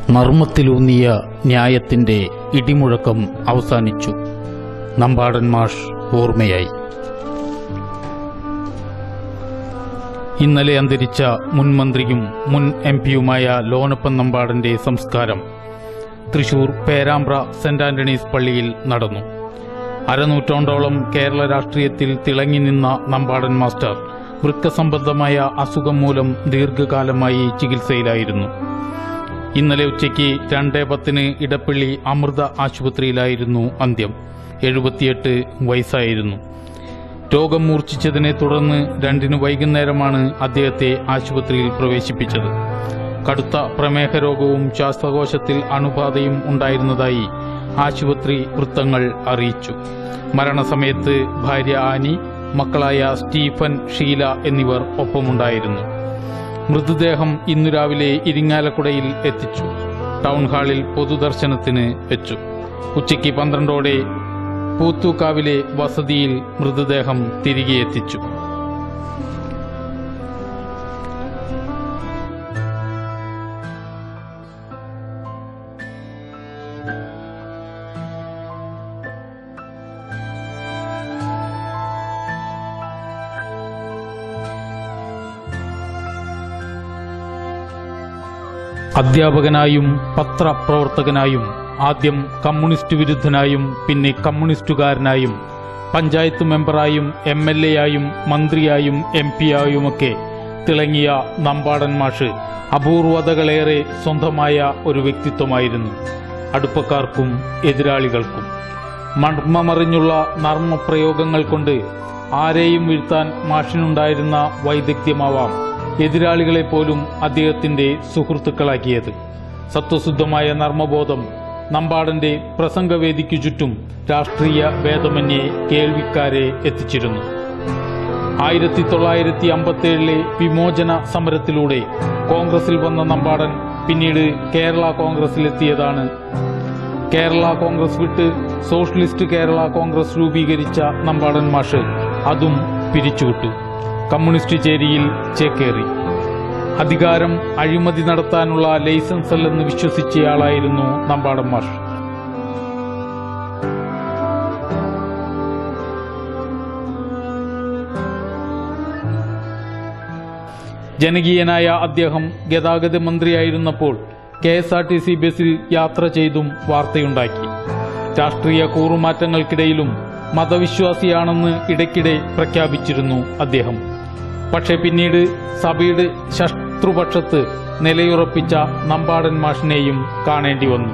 നർമ്മത്തിലൂന്നിയ ന്യായത്തിന്റെ ഇടിമുഴക്കം അവസാനിച്ചു നമ്പാടൻ മാഷ് ഓർമ്മയായി ഇന്നലെ അന്തരിച്ച മുൻ മന്ത്രിയും മുൻ എം പിയുമായ ലോനപ്പൻ നമ്പാടന്റെ സംസ്കാരം തൃശൂർ പേരാമ്പ്ര സെന്റ് ആന്റണീസ് പള്ളിയിൽ നടന്നു അരനൂറ്റാണ്ടോളം കേരള രാഷ്ട്രീയത്തിൽ തിളങ്ങി നിന്ന നമ്പാടൻ മാസ്റ്റർ വൃക്കസംബന്ധമായ അസുഖം മൂലം ദീർഘകാലമായി ചികിത്സയിലായിരുന്നു ഇന്നലെ ഉച്ചയ്ക്ക് രണ്ടേ പത്തിന് ഇടപ്പള്ളി അമൃത ആശുപത്രിയിലായിരുന്നു അന്ത്യം എഴുപത്തിയെട്ട് വയസ്സായിരുന്നു രോഗം മൂർച്ഛിച്ചതിനെ തുടർന്ന് രണ്ടിന് വൈകുന്നേരമാണ് അദ്ദേഹത്തെ ആശുപത്രിയിൽ പ്രവേശിപ്പിച്ചത് കടുത്ത പ്രമേഹ രോഗവും ശ്വാസകോശത്തിൽ അണുബാധയും ഉണ്ടായിരുന്നതായി ആശുപത്രി വൃത്തങ്ങൾ അറിയിച്ചു മരണസമയത്ത് ഭാര്യ ആനി മക്കളായ സ്റ്റീഫൻ ഷീല എന്നിവർ ഒപ്പമുണ്ടായിരുന്നു മൃതദേഹം ഇന്നു രാവിലെ ഇരിങ്ങാലക്കുടയിൽ എത്തിച്ചു ടൗൺ ഹാളിൽ പൊതുദർശനത്തിന് വെച്ചു ഉച്ചയ്ക്ക് പന്ത്രണ്ടോടെ പൂത്തൂക്കാവിലെ വസതിയിൽ മൃതദേഹം തിരികെ എത്തിച്ചു അധ്യാപകനായും പത്രപ്രവർത്തകനായും ആദ്യം കമ്മ്യൂണിസ്റ്റ് വിരുദ്ധനായും പിന്നെ കമ്മ്യൂണിസ്റ്റുകാരനായും പഞ്ചായത്ത് മെമ്പറായും എം എൽ എ ആയും മന്ത്രിയായും എം പിയായുമൊക്കെ തിളങ്ങിയ നമ്പാടൻ മാഷ് അപൂർവതകളേറെ സ്വന്തമായ ഒരു വ്യക്തിത്വമായിരുന്നു അടുപ്പക്കാർക്കും എതിരാളികൾക്കും മർമ്മമറിഞ്ഞുള്ള നർമ്മപ്രയോഗങ്ങൾ കൊണ്ട് ആരെയും വീഴ്ത്താൻ മാഷിനുണ്ടായിരുന്ന വൈദഗ്ധ്യമാവാം എതിരാളികളെ പോലും അദ്ദേഹത്തിന്റെ സുഹൃത്തുക്കളാക്കിയത് സത്വശുദ്ധമായ നർമ്മബോധം നമ്പാടന്റെ പ്രസംഗവേദിക്കു ചുറ്റും രാഷ്ട്രീയ ഭേദമന്യേ കേൾവിക്കാരെ എത്തിച്ചിരുന്നു ആയിരത്തി തൊള്ളായിരത്തി അമ്പത്തേഴിലെ വിമോചന സമരത്തിലൂടെ കോൺഗ്രസിൽ വന്ന നമ്പാടൻ പിന്നീട് കേരള കോൺഗ്രസിലെത്തിയതാണ് കേരള കോൺഗ്രസ് വിട്ട് സോഷ്യലിസ്റ്റ് കേരള കോൺഗ്രസ് രൂപീകരിച്ച നമ്പാടൻ മാഷ് അതും പിരിച്ചുവിട്ടു കമ്മ്യൂണിസ്റ്റ് ചേരിയിൽ ചേക്കേറി അധികാരം അഴിമതി നടത്താനുള്ള ലൈസൻസ് അല്ലെന്ന് വിശ്വസിച്ചയാളായിരുന്നു നമ്പാടൻ മാഷ് ജനകീയനായ അദ്ദേഹം ഗതാഗത മന്ത്രിയായിരുന്നപ്പോൾ K S R T C ബസ്സിൽ യാത്ര ചെയ്തും വാർത്തയുണ്ടാക്കി രാഷ്ട്രീയ കൂറുമാറ്റങ്ങൾക്കിടയിലും മതവിശ്വാസിയാണെന്ന് ഇടയ്ക്കിടെ പ്രഖ്യാപിച്ചിരുന്നു അദ്ദേഹം പക്ഷേ പിന്നീട് സഭയുടെ ശത്രുപക്ഷത്ത് നിലയുറപ്പിച്ച നമ്പാടൻ മാഷിനെയും കാണേണ്ടി വന്നു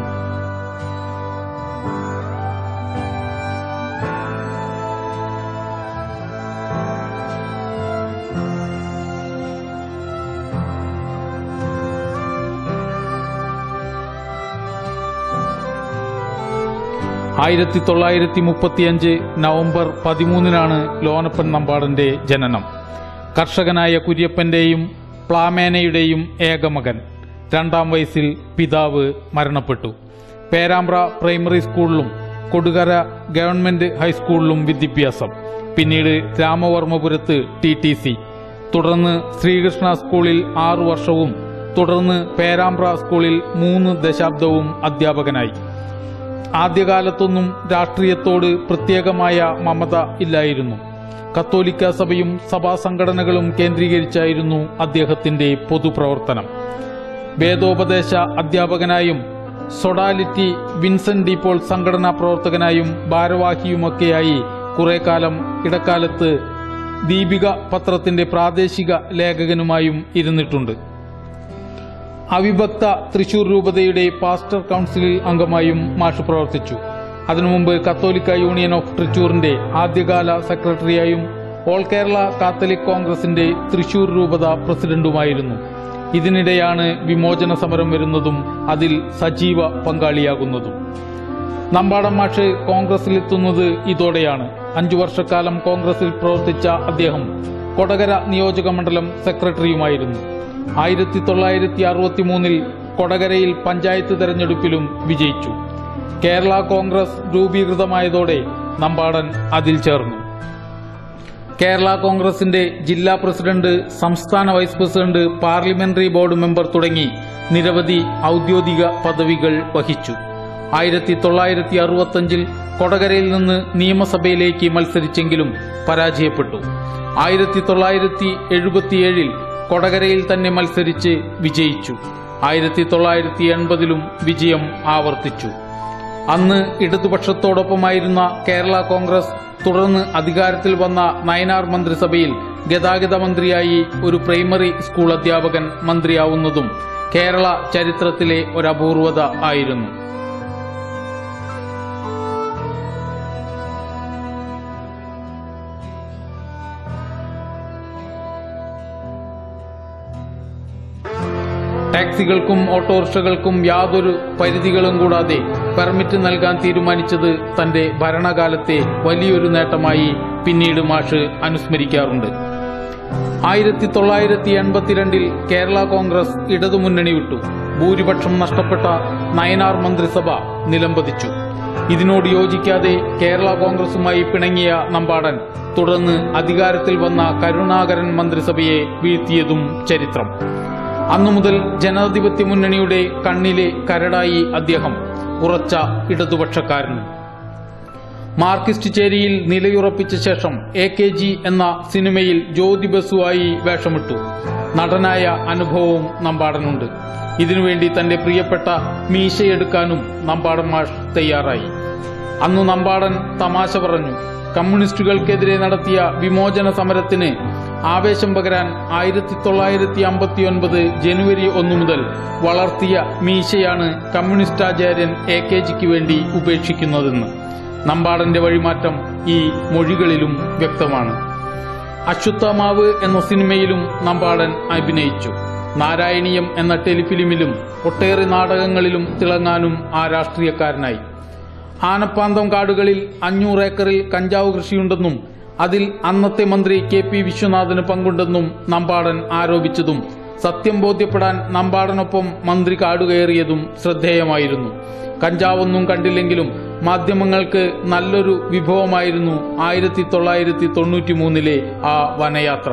ആയിരത്തി തൊള്ളായിരത്തി മുപ്പത്തിയഞ്ച് നവംബർ പതിമൂന്നിനാണ് ലോനപ്പൻ നമ്പാടന്റെ ജനനം കർഷകനായ കുര്യപ്പന്റെയും പ്ലാമേനയുടെയും ഏകമകൻ രണ്ടാം വയസ്സിൽ പിതാവ് മരണപ്പെട്ടു പേരാമ്പ്ര പ്രൈമറി സ്കൂളിലും കൊടുകര ഗവൺമെന്റ് ഹൈസ്കൂളിലും വിദ്യാഭ്യാസം പിന്നീട് രാമവർമ്മപുരത്ത് ടി ടി സി തുടർന്ന് ശ്രീകൃഷ്ണ സ്കൂളിൽ ആറു വർഷവും തുടർന്ന് പേരാമ്പ്ര സ്കൂളിൽ മൂന്ന് ദശാബ്ദവും അധ്യാപകനായി ആദ്യകാലത്തൊന്നും രാഷ്ട്രീയത്തോട് പ്രത്യേകമായ മമത ഇല്ലായിരുന്നു കത്തോലിക്ക സഭയും സഭാ സംഘടനകളും കേന്ദ്രീകരിച്ചായിരുന്നു അദ്ദേഹത്തിന്റെ പൊതുപ്രവർത്തനം വേദോപദേശ അധ്യാപകനായും സൊഡാലിറ്റി വിൻസെന്റ് ഡീപോൾ സംഘടനാ പ്രവർത്തകനായും ഭാരവാഹിയുമൊക്കെയായി കുറെ കാലം ഇടക്കാലത്ത് ദീപിക പത്രത്തിന്റെ പ്രാദേശിക ലേഖകനുമായും ഇരുന്നിട്ടുണ്ട് അവിഭക്ത തൃശൂർ രൂപതയുടെ പാസ്റ്റർ കൗൺസിലിൽ അംഗമായും മാഷ് പ്രവർത്തിച്ചു അതിനു മുമ്പ് കത്തോലിക്ക യൂണിയൻ ഓഫ് തൃശൂറിന്റെ ആദ്യകാല സെക്രട്ടറിയായും ഓൾ കേരള കാത്തലിക് കോൺഗ്രസിന്റെ തൃശൂർ രൂപത പ്രസിഡന്റുമായിരുന്നു ഇതിനിടെയാണ് വിമോചന സമരം വരുന്നതും അതിൽ സജീവ പങ്കാളിയാകുന്നതും നമ്പാടൻ മാഷ് കോൺഗ്രസിലെത്തുന്നത് ഇതോടെയാണ് അഞ്ചു വർഷക്കാലം കോൺഗ്രസിൽ പ്രവർത്തിച്ച അദ്ദേഹം കൊടകര നിയോജക മണ്ഡലം സെക്രട്ടറിയുമായിരുന്നു ആയിരത്തി തൊള്ളായിരത്തി അറുപത്തി മൂന്നിൽ കൊടകരയിൽ പഞ്ചായത്ത് തെരഞ്ഞെടുപ്പിലും വിജയിച്ചു കേരള കോൺഗ്രസ് രൂപീകൃതമായതോടെ നമ്പാടൻ അതിൽ ചേർന്നു കേരള കോൺഗ്രസിന്റെ ജില്ലാ പ്രസിഡന്റ് സംസ്ഥാന vice president parliamentary board member തുടങ്ങി നിരവധി ഔദ്യോഗിക പദവികൾ വഹിച്ചു ആയിരത്തി തൊള്ളായിരത്തി അറുപത്തഞ്ചിൽ കൊടകരയിൽ നിന്ന് നിയമസഭയിലേക്ക് മത്സരിച്ചെങ്കിലും പരാജയപ്പെട്ടു ആയിരത്തി തൊള്ളായിരത്തി എഴുപത്തിയേഴിൽ കൊടകരയിൽ തന്നെ മത്സരിച്ച് വിജയിച്ചു ആയിരത്തി തൊള്ളായിരത്തി എൺപതിലും വിജയം ആവർത്തിച്ചു അന്ന് ഇടതുപക്ഷത്തോടൊപ്പമായിരുന്ന കേരള കോൺഗ്രസ് തുടർന്ന് അധികാരത്തിൽ വന്ന നയനാർ മന്ത്രിസഭയിൽ ഗതാഗത മന്ത്രിയായി ഒരു പ്രൈമറി സ്കൂൾ അധ്യാപകൻ മന്ത്രിയാവുന്നതും കേരള ചരിത്രത്തിലെ ഒരപൂർവത ആയിരുന്നു ടാക്സികൾക്കും ഓട്ടോറിക്ഷകൾക്കും യാതൊരു പരിധികളും കൂടാതെ പെർമിറ്റ് നൽകാൻ തീരുമാനിച്ചത് തന്റെ ഭരണകാലത്തെ വലിയൊരു നേട്ടമായി പിന്നീട് മാഷ് അനുസ്മരിക്കാറുണ്ട് ആയിരത്തി തൊള്ളായിരത്തി എൺപത്തിരണ്ടിൽ കേരള കോൺഗ്രസ് ഇടതുമുന്നണി വിട്ടു ഭൂരിപക്ഷം നഷ്ടപ്പെട്ട നയനാർ മന്ത്രിസഭ നിലംപതിച്ചു ഇതിനോട് യോജിക്കാതെ കേരള കോൺഗ്രസുമായി പിണങ്ങിയ നമ്പാടൻ തുടർന്ന് അധികാരത്തിൽ വന്ന കരുണാകരൻ മന്ത്രിസഭയെ വീഴ്ത്തിയതും ചരിത്രം അന്നു മുതൽ ജനാധിപത്യ മുന്നണിയുടെ കണ്ണിലെ കരടായി അദ്ദേഹം ഉറച്ച ഇടതുപക്ഷക്കാരനും മാർക്സിസ്റ്റ് ചേരിയിൽ നിലയുറപ്പിച്ച ശേഷം എ കെ ജി എന്ന സിനിമയിൽ ജ്യോതി ബസുവായി വേഷമിട്ടു നടനായ അനുഭവവും നമ്പാടനുണ്ട് ഇതിനുവേണ്ടി തന്റെ പ്രിയപ്പെട്ട മീശയെടുക്കാനും നമ്പാടൻ മാഷ് തയ്യാറായി അന്നു നമ്പാടൻ തമാശ പറഞ്ഞു കമ്മ്യൂണിസ്റ്റുകൾക്കെതിരെ നടത്തിയ വിമോചന സമരത്തിന് ആവേശം പകരാൻ ആയിരത്തി തൊള്ളായിരത്തി അമ്പത്തി ഒൻപത് ജനുവരി ഒന്നു മുതൽ വളർത്തിയ മീശയാണ് കമ്മ്യൂണിസ്റ്റാചാര്യൻ എ കെ ജിക്ക് വേണ്ടി ഉപേക്ഷിക്കുന്നതെന്ന് നമ്പാടന്റെ വഴിമാറ്റം ഈ മൊഴികളിലും വ്യക്തമാണ് അശ്വത്ഥമാവ് എന്ന സിനിമയിലും നമ്പാടൻ അഭിനയിച്ചു നാരായണീയം എന്ന ടെലിഫിലിമിലും ഒട്ടേറെ നാടകങ്ങളിലും തിളങ്ങാനും ആ രാഷ്ട്രീയക്കാരനായി ആനപ്പാന്തം കാടുകളിൽ അഞ്ഞൂറ് ഏക്കറിൽ കഞ്ചാവ് കൃഷിയുണ്ടെന്നും അതിൽ അന്നത്തെ മന്ത്രി കെ പി വിശ്വനാഥന് പങ്കുണ്ടെന്നും നമ്പാടൻ ആരോപിച്ചതും സത്യം ബോധ്യപ്പെടാൻ നമ്പാടനൊപ്പം മന്ത്രി കാടുകയറിയതും ശ്രദ്ധേയമായിരുന്നു കഞ്ചാവൊന്നും കണ്ടില്ലെങ്കിലും മാധ്യമങ്ങൾക്ക് നല്ലൊരു വിഭവമായിരുന്നു ആയിരത്തി തൊള്ളായിരത്തി തൊണ്ണൂറ്റി മൂന്നിലെ ആ വനയാത്ര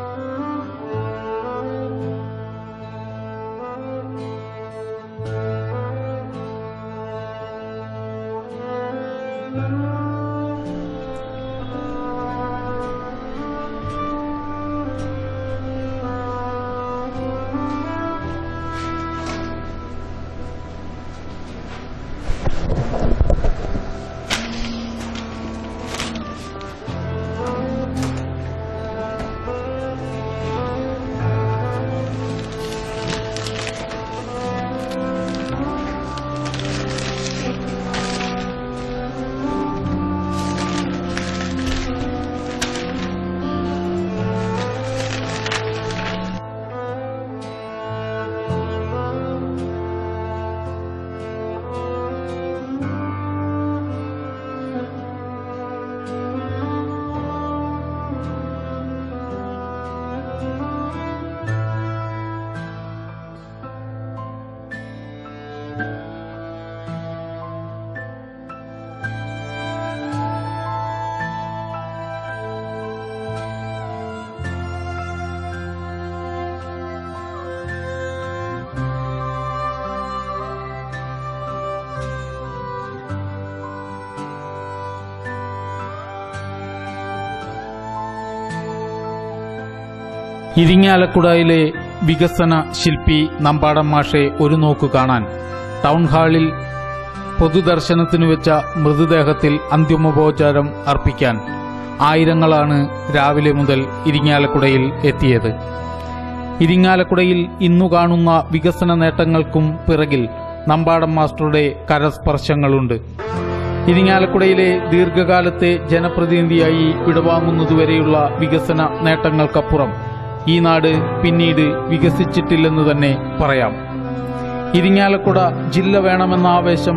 ഇരിങ്ങാലക്കുടയിലെ വികസന ശില്പി നമ്പാടം മാഷെ ഒരു നോക്കു കാണാൻ ടൗൺ ഹാളിൽ പൊതുദർശനത്തിനു വെച്ച മൃതദേഹത്തിൽ അന്തിമോപചാരം അർപ്പിക്കാൻ ആയിരങ്ങളാണ് രാവിലെ മുതൽ ഇരിങ്ങാലക്കുടയിൽ എത്തിയത് ഇരിങ്ങാലക്കുടയിൽ ഇന്നു കാണുന്ന വികസന നേട്ടങ്ങൾക്കും പിറകിൽ നമ്പാടം മാസ്റ്ററുടെ കരസ്പർശങ്ങളുണ്ട് ഇരിങ്ങാലക്കുടയിലെ ദീർഘകാലത്തെ ജനപ്രതിനിധിയായി വിടവാങ്ങുന്നതുവരെയുള്ള വികസന നേട്ടങ്ങൾക്കപ്പുറം ഈ നാട് പിന്നീട് വികസിച്ചിട്ടില്ലെന്ന് തന്നെ പറയാം ഇരിങ്ങാലക്കുട ജില്ല വേണമെന്ന ആവേശം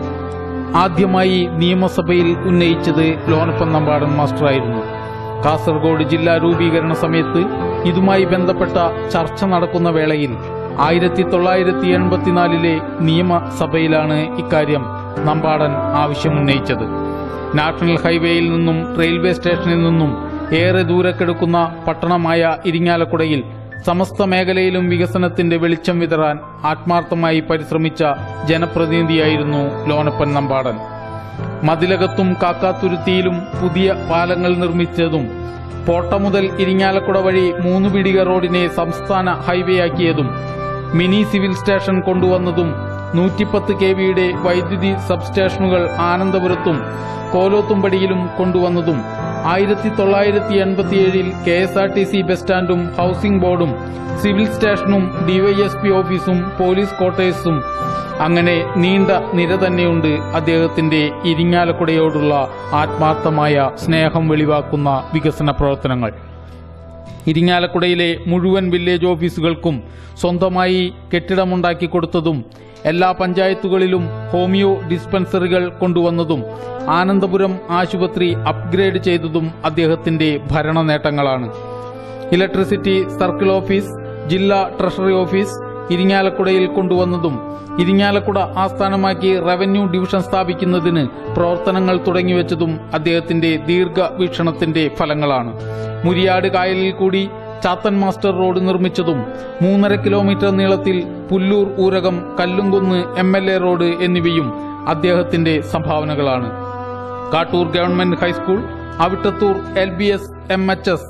ആദ്യമായി നിയമസഭയിൽ ഉന്നയിച്ചത് ലോനപ്പൻ നമ്പാടൻ മാസ്റ്ററായിരുന്നു കാസർഗോഡ് ജില്ലാ രൂപീകരണ സമയത്ത് ഇതുമായി ബന്ധപ്പെട്ട ചർച്ച നടക്കുന്ന വേളയിൽ ആയിരത്തി തൊള്ളായിരത്തി എൺപത്തിനാലിലെ നിയമസഭയിലാണ് ഇക്കാര്യം നമ്പാടൻ ആവശ്യമുന്നയിച്ചത് നാഷണൽ ഹൈവേയിൽ നിന്നും റെയിൽവേ സ്റ്റേഷനിൽ നിന്നും ഏറെ ദൂരക്കെടുക്കുന്ന പട്ടണമായ ഇരിങ്ങാലക്കുടയിൽ സമസ്ത മേഖലയിലും വികസനത്തിന്റെ വെളിച്ചം വിതറാൻ ആത്മാർത്ഥമായി പരിശ്രമിച്ച ജനപ്രതിനിധിയായിരുന്നു ലോനപ്പൻ നമ്പാടൻ മതിലകത്തും കാക്കാത്തുരുത്തിയിലും പുതിയ പാലങ്ങൾ നിർമ്മിച്ചതും പോട്ട മുതൽ ഇരിങ്ങാലക്കുട വഴി മൂന്ന് പിടിക റോഡിനെ സംസ്ഥാന ഹൈവേയാക്കിയതും മിനി സിവിൽ സ്റ്റേഷൻ കൊണ്ടുവന്നതും നൂറ്റിപ്പത്ത് കെ വിയുടെ വൈദ്യുതി സബ്സ്റ്റേഷനുകൾ ആനന്ദപുരത്തും കോലോത്തുംപടിയിലും കൊണ്ടുവന്നതും ആയിരത്തി തൊള്ളായിരത്തി എൺപത്തിയേഴിൽ K S R T C bus സ്റ്റാൻഡും ഹൌസിംഗ് ബോർഡും സിവിൽ സ്റ്റേഷനും ഡിവൈഎസ്പി ഓഫീസും പോലീസ് ക്വാർട്ടേഴ്സും അങ്ങനെ നീണ്ട നിര തന്നെയുണ്ട് അദ്ദേഹത്തിന്റെ ഇരിങ്ങാലക്കുടയോടുള്ള ആത്മാർത്ഥമായ സ്നേഹം വെളിവാക്കുന്ന വികസന പ്രവർത്തനങ്ങൾ ഇരിങ്ങാലക്കുടയിലെ മുഴുവൻ വില്ലേജ് ഓഫീസുകൾക്കും സ്വന്തമായി കെട്ടിടമുണ്ടാക്കി കൊടുത്തതും എല്ലാ പഞ്ചായത്തുകളിലും ഹോമിയോ ഡിസ്പെൻസറികൾ കൊണ്ടുവന്നതും ആനന്ദപുരം ആശുപത്രി അപ്ഗ്രേഡ് ചെയ്തതും അദ്ദേഹത്തിന്റെ ഭരണ നേട്ടങ്ങളാണ് ഇലക്ട്രിസിറ്റി സർക്കിൾ ഓഫീസ് ജില്ലാ ട്രഷറി ഓഫീസ് ഇരിങ്ങാലക്കുടയിൽ കൊണ്ടുവന്നതും ഇരിങ്ങാലക്കുട ആസ്ഥാനമാക്കി റവന്യൂ ഡിവിഷൻ സ്ഥാപിക്കുന്നതിന് പ്രവർത്തനങ്ങൾ തുടങ്ങിവെച്ചതും അദ്ദേഹത്തിന്റെ ദീർഘവീക്ഷണത്തിന്റെ ഫലങ്ങളാണ് മുരിയാട് കായലിൽ കൂടി ചാത്തൻ മാസ്റ്റർ റോഡ് നിർമ്മിച്ചതും മൂന്നര കിലോമീറ്റർ നീളത്തിൽ Pulloor Oorakam Kallumkunnu M L A road എന്നിവയും അദ്ദേഹത്തിന്റെ സംഭാവനകളാണ് Kattoor government high school Avittathur L B S M H S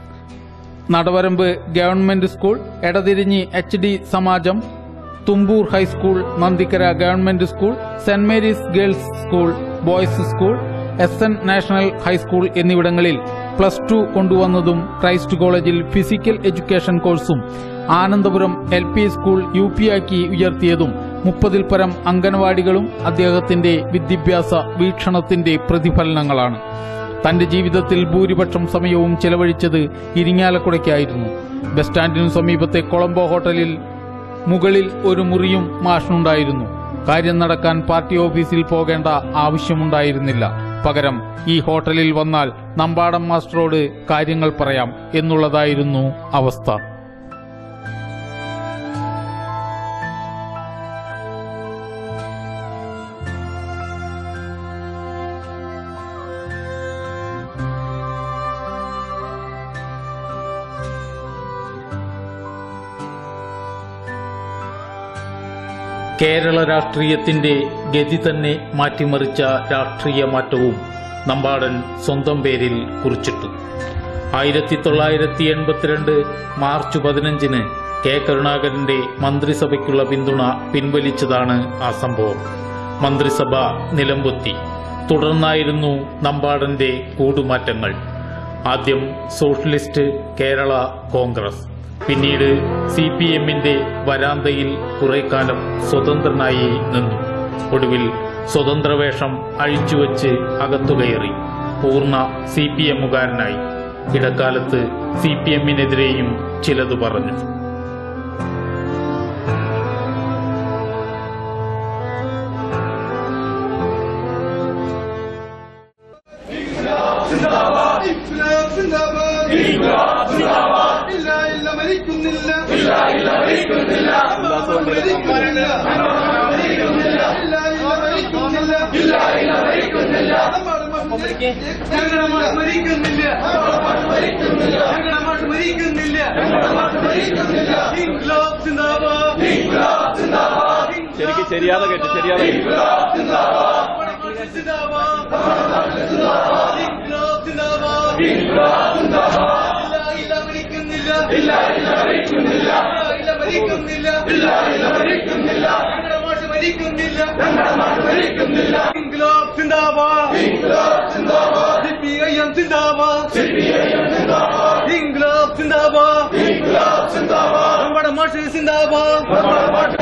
Nadavaramba government school Edathirinji H D Samajam Thumboor high school Nandikkara government school saint Mary's girls school boys school S N national high school എന്നിവിടങ്ങളിൽ plus two കൊണ്ടുവന്നതും Christ കോളേജിൽ physical education കോഴ്സും Anandapuram L P school U P ആക്കി ഉയർത്തിയതും മുപ്പതിൽ പരം അംഗനവാടികളും അദ്ദേഹത്തിന്റെ വിദ്യാഭ്യാസ വീക്ഷണത്തിന്റെ പ്രതിഫലനങ്ങളാണ് തന്റെ ജീവിതത്തിൽ ഭൂരിപക്ഷം സമയവും ചെലവഴിച്ചത് ഇരിങ്ങാലക്കുടയ്ക്കായിരുന്നു ബസ് സ്റ്റാൻഡിനു സമീപത്തെ കൊളംബോ ഹോട്ടലിൽ മുകളിൽ ഒരു മുറിയും മാഷിനുണ്ടായിരുന്നു കാര്യം നടക്കാൻ പാർട്ടി ഓഫീസിൽ പോകേണ്ട ആവശ്യമുണ്ടായിരുന്നില്ല പകരം ഈ ഹോട്ടലിൽ വന്നാൽ നമ്പാടം മാസ്റ്ററോട് കാര്യങ്ങൾ പറയാം എന്നുള്ളതായിരുന്നു അവസ്ഥ കേരള രാഷ്ട്രീയത്തിന്റെ ഗതി തന്നെ മാറ്റിമറിച്ച രാഷ്ട്രീയ മാറ്റവും നമ്പാടൻ സ്വന്തം പേരിൽ കുറിച്ചിട്ടു ആയിരത്തി തൊള്ളായിരത്തി എൺപത്തിരണ്ട് മാർച്ച് പതിനഞ്ചിന് കെ കരുണാകരന്റെ മന്ത്രിസഭയ്ക്കുള്ള പിന്തുണ പിൻവലിച്ചതാണ് ആ സംഭവം മന്ത്രിസഭ നിലംപൊത്തി തുടർന്നായിരുന്നു നമ്പാടന്റെ കൂടുമാറ്റങ്ങൾ ആദ്യം സോഷ്യലിസ്റ്റ് കേരള കോൺഗ്രസ് പിന്നീട് സി പി എമ്മിന്റെ വരാന്തയിൽ കുറേക്കാലം സ്വതന്ത്രനായി നിന്നു ഒടുവിൽ സ്വതന്ത്രവേഷം അഴിച്ചുവെച്ച് അകത്തുകയറി പൂർണ്ണ സി പി എമ്മുകാരനായി ഇടക്കാലത്ത് സി പി എമ്മിനെതിരെയും ചിലത് പറഞ്ഞു İnkılap zindabad. İnkılap zindabad. İlla illa melikunillah. İlla illa melikunillah. Allah melikunillah. Allah melikunillah. İlla illa melikunillah. İlla illa melikunillah. ഞങ്ങളുടെ മാട്ട് മരിക്കുന്നില്ല ഞങ്ങളുടെ മാട്ട് മരിക്കുന്നില്ല ഇൻക്ലാബ് സിന്ദാബാദ് ഇൻക്ലാബ് സിന്ദാബാദ് ശരിക്ക് ശരിയാതെ കേട്ടു ശരിയാതെ കേട്ടു സിന്ദാബാദ് സിന്ദാബാദ് ഇൻക്ലാബ് സിന്ദാബാദ് ഇൻക്ലാബ് സിന്ദാബാദ് ഇല്ല ഇല്ല മരിക്കുന്നില്ല ഇല്ല ഇല്ല മരിക്കുന്നില്ല ഇല്ല മരിക്കുന്നില്ല ഇല്ല ഇല്ല മരിക്കുന്നില്ല ഞങ്ങളുടെ മാട്ട് മരിക്കുന്നില്ല ഞങ്ങളുടെ മാട്ട് മരിക്കുന്നില്ല ഇൻക്ലാബ് സിന്ദാബാദ് ഇൻക്ലാബ് സിന്ദാബാദ് സിപിഐഎം സിന്ദാബാദ് സിപിഐഎം സിന്ദാബാദ് ഇൻക്ലാബ് സിന്ദാബാദ് ഇൻക്ലാബ് സിന്ദാബാദ് നമ്മുടെ മാട്ട് സിന്ദാബാദ് നമ്മുടെ മാട്ട്